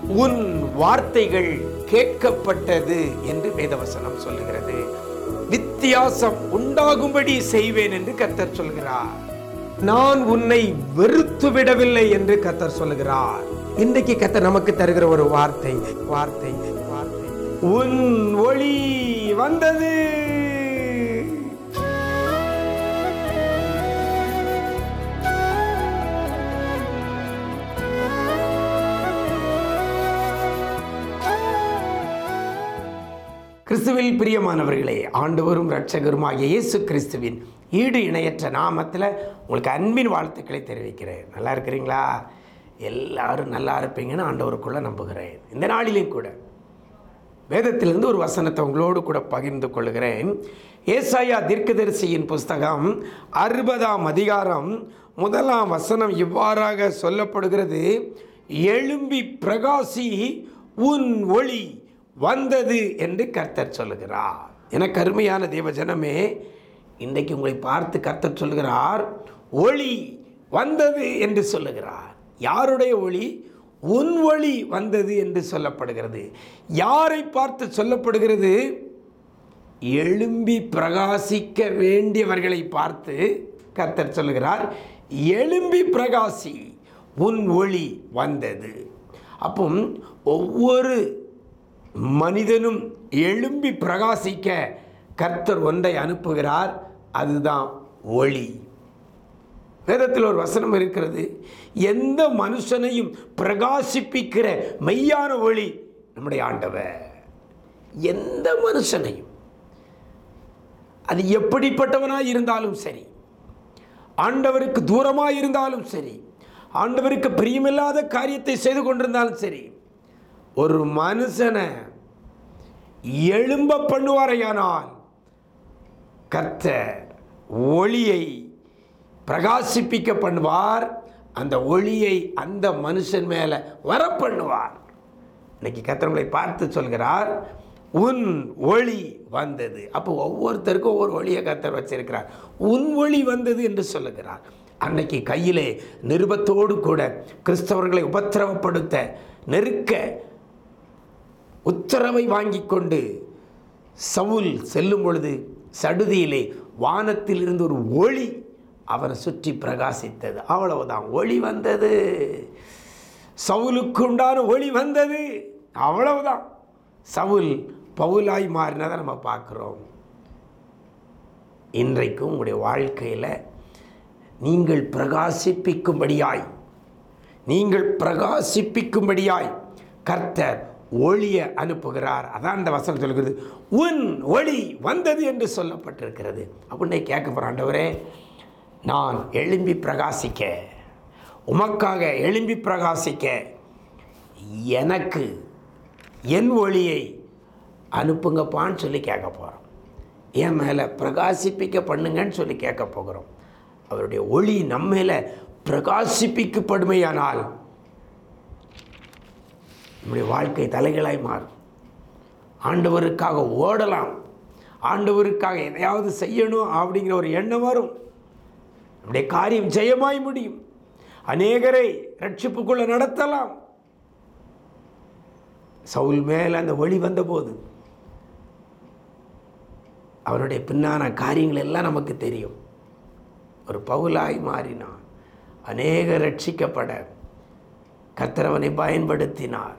உன் வார்த்தைகள் கேட்கப்பட்டது என்று வேதவசனம் சொல்லுகிறது வித்தியாசம் உண்டாகும்படி செய்வேன் என்று கர்த்தர் சொல்கிறார் நான் உன்னை வெறுத்து விடவில்லை என்று கர்த்தர் சொல்லுகிறார் இன்றைக்கு கர்த்தர் நமக்கு தருகிற ஒரு வார்த்தை வார்த்தை வார்த்தை உன் ஒளி வந்தது கிறிஸ்துவில் பிரியமானவர்களே ஆண்டவரும் இரட்சகருமாகிய இயேசு கிறிஸ்துவின் ஈடு இணையற்ற நாமத்தில் உங்களுக்கு அன்பின் வாழ்த்துக்களை தெரிவிக்கிறேன் நல்லா இருக்கிறீங்களா எல்லாரும் நல்லா இருப்பீங்கன்னு ஆண்டவருக்குள்ள நம்புகிறேன் இந்த நாளிலும் கூட வேதத்திலிருந்து ஒரு வசனத்தை உங்களோடு கூட பகிர்ந்து கொள்கிறேன் ஏசாயா தீர்க்கதரிசியின் புஸ்தகம் அறுபதாம் அதிகாரம் முதலாம் வசனம் இவ்வாறாக சொல்லப்படுகிறது எழும்பி பிரகாசி உன் ஒளி வந்தது என்று கர்த்தர் சொல்லுகிறார் எனக்கு அருமையான தேவஜனமே இன்றைக்கு உங்களை பார்த்து கர்த்தர் சொல்லுகிறார் ஒளி வந்தது என்று சொல்லுகிறார் யாருடைய ஒளி உன் ஒளி வந்தது என்று சொல்லப்படுகிறது யாரை பார்த்து சொல்லப்படுகிறது எழும்பி பிரகாசிக்க வேண்டியவர்களை பார்த்து கர்த்தர் சொல்லுகிறார் எழும்பி பிரகாசி உன் ஒளி வந்தது அப்போ ஒவ்வொரு மனிதனும் எழும்பி பிரகாசிக்க கர்த்தர் ஒன்றை அனுப்புகிறார் அதுதான் ஒளி வேதத்தில் ஒரு வசனம் இருக்கிறது எந்த மனுஷனையும் பிரகாசிப்பிக்கிற மெய்யான ஒளி நம்முடைய ஆண்டவர் எந்த மனுஷனையும் அது எப்படிப்பட்டவனாய் இருந்தாலும் சரி ஆண்டவருக்கு தூரமாக இருந்தாலும் சரி ஆண்டவருக்கு பிரியமில்லாத காரியத்தை செய்து கொண்டிருந்தாலும் சரி ஒரு மனுஷனை எழும்ப பண்ணுவாரையானால் கர்த்தர் ஒளியை பிரகாசிப்பிக்க பண்ணுவார் அந்த ஒளியை அந்த மனுஷன் மேலே வர பண்ணுவார் இன்னைக்கு கர்த்தர்களை பார்த்து சொல்கிறார் உன் ஒளி வந்தது அப்போ ஒவ்வொருத்தருக்கும் ஒவ்வொரு ஒளியை கர்த்தர் வச்சிருக்கிறார் உன் ஒளி வந்தது என்று சொல்லுகிறார் அன்னைக்கு கையிலே நிருபத்தோடு கூட கிறிஸ்தவர்களை உபத்திரவப்படுத்த நெருக்க உத்தரவை வாங்கி கொண்டு சவுல் செல்லும் பொழுது சடுதியிலே வானத்தில் இருந்து ஒரு ஒளி அவரை சுற்றி பிரகாசித்தது அவ்வளவுதான் ஒளி வந்தது சவுலுக்கு உண்டான ஒளி வந்தது அவ்வளவுதான் சவுல் பவுலாய் மாறினதை நம்ம பார்க்குறோம் இன்றைக்கும் உங்களுடைய வாழ்க்கையில் நீங்கள் பிரகாசிப்பிக்கும்படியாய் நீங்கள் பிரகாசிப்பிக்கும்படியாய் கர்த்தர் ஒளியை அனுப்புகிறார் அதான் அந்த வசனம் சொல்கிறது உன் ஒளி வந்தது என்று சொல்லப்பட்டிருக்கிறது அப்படின்னே கேட்க போகிற ஆண்டவரே நான் எழும்பி பிரகாசிக்க உமக்காக எழும்பி பிரகாசிக்க எனக்கு என் ஒளியை அனுப்புங்கப்பான்னு சொல்லி கேட்க போகிறோம் என் மேலே பிரகாசிப்பிக்க பண்ணுங்கன்னு சொல்லி கேட்க போகிறோம் அவருடைய ஒளி நம்ம மேலே பிரகாசிப்பிக்கப்படுமையானால் நம்முடைய வாழ்க்கை தலைகளாய் மாறும் ஆண்டவருக்காக ஓடலாம் ஆண்டவருக்காக எதையாவது செய்யணும் அப்படிங்கிற ஒரு எண்ணம் வரும் நம்முடைய காரியம் ஜெயமாய் முடியும் அநேகரை ரட்சிப்புக்குள்ள நடத்தலாம் சவுல் மேலே அந்த ஒளி வந்தபோது அவனுடைய பின்னான காரியங்கள் எல்லாம் நமக்கு தெரியும் ஒரு பவுலாய் மாறினான் அநேக ரட்சிக்கப்பட கர்த்தரவனை பயன்படுத்தினார்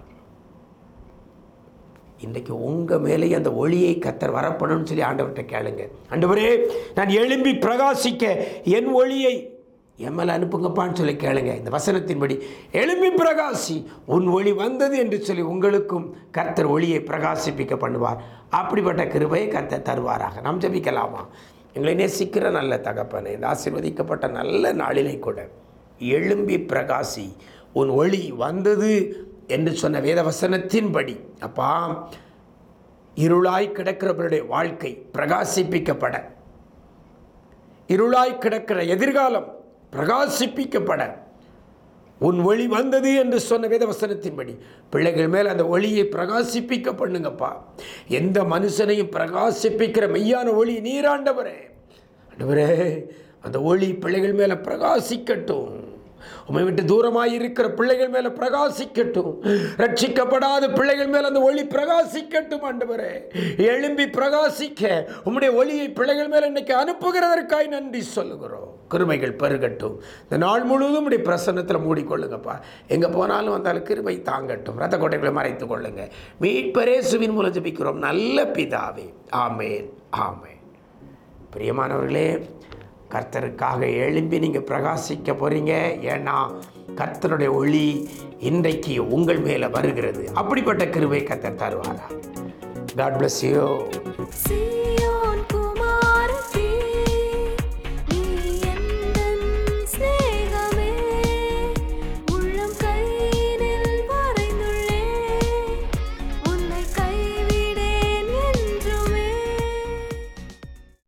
இன்றைக்கு உங்கள் மேலேயே அந்த ஒளியை கத்தர் வரப்படணும்னு சொல்லி ஆண்டவர்கிட்ட கேளுங்க ஆண்டவரே நான் எழும்பி பிரகாசிக்க என் ஒளியை என் மேலே அனுப்புங்கப்பான்னு சொல்லி கேளுங்க இந்த வசனத்தின்படி எழும்பி பிரகாசி உன் ஒளி வந்தது என்று சொல்லி உங்களுக்கும் கர்த்தர் ஒளியை பிரகாசிப்பிக்க பண்ணுவார் அப்படிப்பட்ட கிருபையை கர்த்தர் தருவாராக நாம் ஜபிக்கலாமா எங்களை நேசிக்கிற நல்ல தகப்பனை இந்த ஆசீர்வதிக்கப்பட்ட நல்ல நாளிலே கூட எழும்பி பிரகாசி உன் ஒளி வந்தது என்று சொன்ன வேத வசனத்தின்படி அப்பா இருளாய் கிடக்கிறவருடைய வாழ்க்கை பிரகாசிப்பிக்கப்பட இருளாய் கிடக்கிற எதிர்காலம் பிரகாசிப்பிக்கப்பட உன் ஒளி வந்தது என்று சொன்ன வேதவசனத்தின்படி பிள்ளைகள் மேல் அந்த ஒளியை பிரகாசிப்பிக்க பண்ணுங்கப்பா எந்த மனுஷனையும் பிரகாசிப்பிக்கிற மெய்யான ஒளி நீராண்டவரே ஆண்டவரே அந்த ஒளி பிள்ளைகள் மேலே பிரகாசிக்கட்டும் உம்மை விட்டு தூரமாய் இருக்கிற பிள்ளைகள் மேல பிரகாசிக்கட்டும் ரட்சிக்கப்படாத பிள்ளைகள் மேல அந்த ஒளி பிரகாசிக்கட்டும் ஆண்டவரே எழும்பி பிரகாசிக்க உம்முடைய ஒளியை பிள்ளைகள் மேல இன்னைக்கு அனுப்புகிறதற்காய் நன்றி சொல்லுகிறோம் கிருமைகள் பெருகட்டும் இந்த நாள் முழுவதும் உடைய பிரசன்னத்தில் மூடிக்கொள்ளுங்கப்பா எங்கே போனாலும் வந்தாலும் கிருமை தாங்கட்டும் ரத்த கோட்டைகளை மறைத்துக் கொள்ளுங்க மீட்பரேசுவின் மூலம் ஜெபிக்கிறோம் நல்ல பிதாவே ஆமேன் ஆமேன் பிரியமானவர்களே கர்த்தருக்காக எழும்பி நீங்கள் பிரகாசிக்க போகிறீங்க ஏன்னா கர்த்தருடைய ஒளி இன்றைக்கு உங்கள் மேலே வருகிறது அப்படிப்பட்ட கிருபை கர்த்தர் தருவாரா காட் bless you See